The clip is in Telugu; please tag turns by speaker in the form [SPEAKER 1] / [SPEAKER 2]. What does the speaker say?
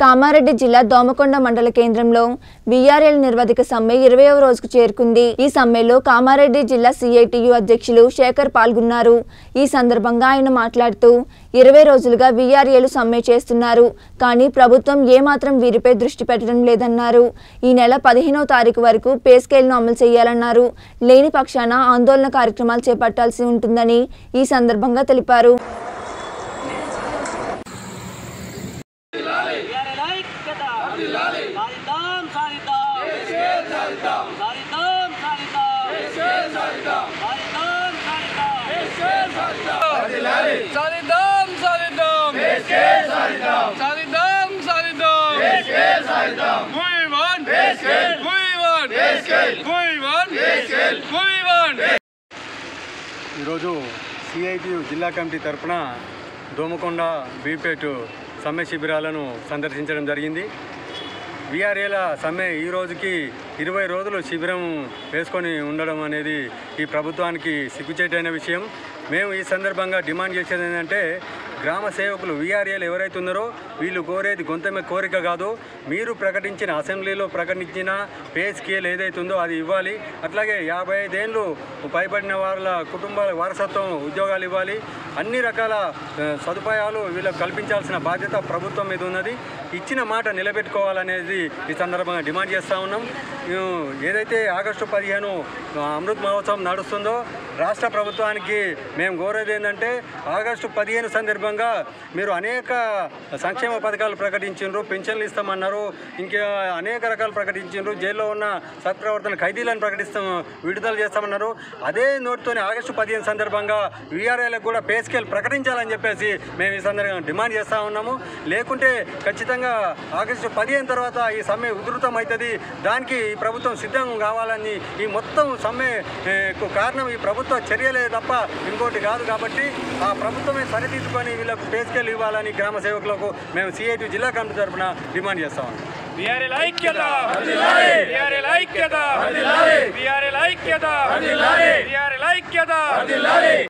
[SPEAKER 1] కామారెడ్డి జిల్లా దోమకొండ మండల కేంద్రంలో విఆర్ఎల్ నిర్వధిక సమ్మె ఇరవైవ రోజుకు చేరుకుంది ఈ సమ్మెలో కామారెడ్డి జిల్లా సిఐటియు అధ్యక్షులు శేఖర్ పాల్గొన్నారు ఈ సందర్భంగా ఆయన మాట్లాడుతూ ఇరవై రోజులుగా విఆర్ఏలు సమ్మె చేస్తున్నారు కానీ ప్రభుత్వం ఏమాత్రం వీరిపై దృష్టి పెట్టడం లేదన్నారు ఈ నెల పదిహేనవ తారీఖు వరకు పే స్కేల్ను అమలు చేయాలన్నారు లేని పక్షాన ఆందోళన కార్యక్రమాలు చేపట్టాల్సి ఉంటుందని ఈ సందర్భంగా తెలిపారు
[SPEAKER 2] విఆర్ఎల్ ఐక్యత సాధిద్దాం సాధిద్దాం సాధిద్దాం సాధిద్దాం సాధిద్దాం సాధిద్దాం
[SPEAKER 3] సాధిద్దాం సాధిద్దాం సాధిద్దాం సాధిద్దాం We want We want We want We want
[SPEAKER 4] ఈరోజు సిఐటియు జిల్లా కమిటీ తరఫున దోమకొండ బీపేట్ సమ్మె శిబిరాలను సందర్శించడం జరిగింది విఆర్ఏల సమ్మె ఈ రోజుకి ఇరవై రోజులు శిబిరం వేసుకొని ఉండడం అనేది ఈ ప్రభుత్వానికి సిగ్గుచేటైన విషయం మేము ఈ సందర్భంగా డిమాండ్ చేసేది ఏంటంటే గ్రామ సేవకులు విఆర్ఏలు ఎవరైతే ఉన్నారో వీళ్ళు కోరేది గొంతెమ్మ కోరిక కాదు మీరు ప్రకటించిన అసెంబ్లీలో ప్రకటించిన పే స్కేల్ ఏదైతే ఉందో అది ఇవ్వాలి అట్లాగే యాభై ఐదేళ్ళు పైబడిన వాళ్ళ కుటుంబాల వారసత్వం ఉద్యోగాలు ఇవ్వాలి అన్ని రకాల ఆ, సదుపాయాలు వీళ్ళకు కల్పించాల్సిన బాధ్యత ప్రభుత్వం మీద ఉన్నది ఇచ్చిన మాట నిలబెట్టుకోవాలనేది ఈ సందర్భంగా డిమాండ్ చేస్తూ ఉన్నాం మేము ఏదైతే ఆగస్టు పదిహేను ఆ, అమృత్ మహోత్సవం నడుస్తుందో రాష్ట్ర ప్రభుత్వానికి మేము కోరేది ఏంటంటే ఆగస్టు పదిహేను సందర్భంగా మీరు అనేక సంక్షేమ పథకాలు ప్రకటించారు పెన్షన్లు ఇస్తామన్నారు ఇంకా అనేక రకాలు ప్రకటించారు జైల్లో ఉన్న సత్ప్రవర్తన ఖైదీలను ప్రకటిస్తాం విడుదల చేస్తామన్నారు అదే నోటితోనే ఆగస్టు పదిహేను సందర్భంగా వీఆర్ఐలకు కూడా పే స్కేల్ ప్రకటించాలని చెప్పేసి మేము ఈ సందర్భంగా డిమాండ్ చేస్తూ ఉన్నాము లేకుంటే ఖచ్చితంగా ఆగస్టు పదిహేను తర్వాత ఈ సమ్మె ఉధృతం అవుతుంది దానికి ఈ ప్రభుత్వం సిద్ధం కావాలని ఈ మొత్తం సమ్మె ఏ, కు కారణం ఈ ప్రభుత్వ చర్యలే తప్ప ఇంకోటి కాదు కాబట్టి ఆ ప్రభుత్వమే సరిదిద్దుకొని వీళ్ళకు పే స్కేల్ ఇవ్వాలని గ్రామ సేవకులకు మేము సిఐటి జిల్లా కమిటీ తరఫున డిమాండ్ చేస్తాం
[SPEAKER 3] విఆర్ఎల్ ఐక్యత విఆర్ఎల్ ఐక్యత విఆర్ఎల్ ఐక్యత విఆర్ఎల్ ఐక్యత